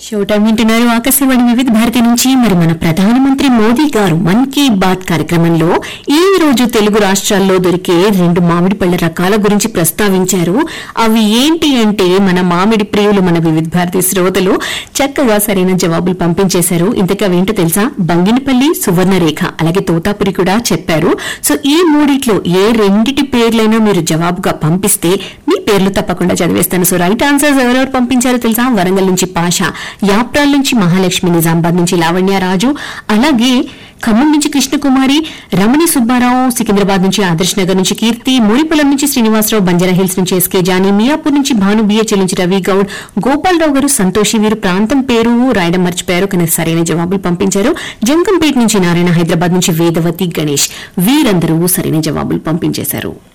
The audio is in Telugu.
షోటైం వింటున్నారు ఆకాశవాణి వివిధ భారతి నుంచి మరి మన ప్రధానమంత్రి మోదీ గారు మన్ కీ బాత్ కార్యక్రమంలో ఈ రోజు తెలుగు రాష్ట్రాల్లో దొరికే రెండు మామిడి పళ్ళ రకాల గురించి ప్రస్తావించారు అవి ఏంటి అంటే మన మామిడి ప్రియులు మన వివిధ భారతి శ్రోతలు చక్కగా సరైన జవాబులు పంపించేశారు ఇంతకీ అవేంటో తెలుసా బంగినపల్లి సువర్ణరేఖ అలాగే తోతాపురి కూడా చెప్పారు సో ఈ మూడిట్లో ఏ రెండిటి పేర్లైనా మీరు జవాబుగా పంపిస్తే మీ పేర్లు తప్పకుండా చదివేస్తాను సో రైట్ ఆన్సర్స్ ఎవరెవరు పంపించారో తెలుసా వరంగల్ నుంచి పాష యాప్రాల్ నుంచి మహాలక్ష్మి నిజామాబాద్ నుంచి లావణ్య రాజు అలాగే ఖమ్మం నుంచి కృష్ణకుమారి రమణి సుబ్బారావు సికింద్రాబాద్ నుంచి ఆదర్శ్ నగర్ నుంచి కీర్తి మూడిపల్లం నుంచి శ్రీనివాసరావు బంజారా హిల్స్ నుంచి ఎస్కే జానీ మియాపూర్ నుంచి భాను బిహెచ్ఎల్ నుంచి రవి గౌడ్ గోపాలరావు గారు సంతోషి వీరు ప్రాంతం పేరు రాయడం మర్చిపోయారు కానీ సరైన జవాబులు పంపించారు జంకంపేట నుంచి నారాయణ హైదరాబాద్ నుంచి వేదవతి గణేష్ వీరందరూ సరైన జవాబులు పంపించేశారు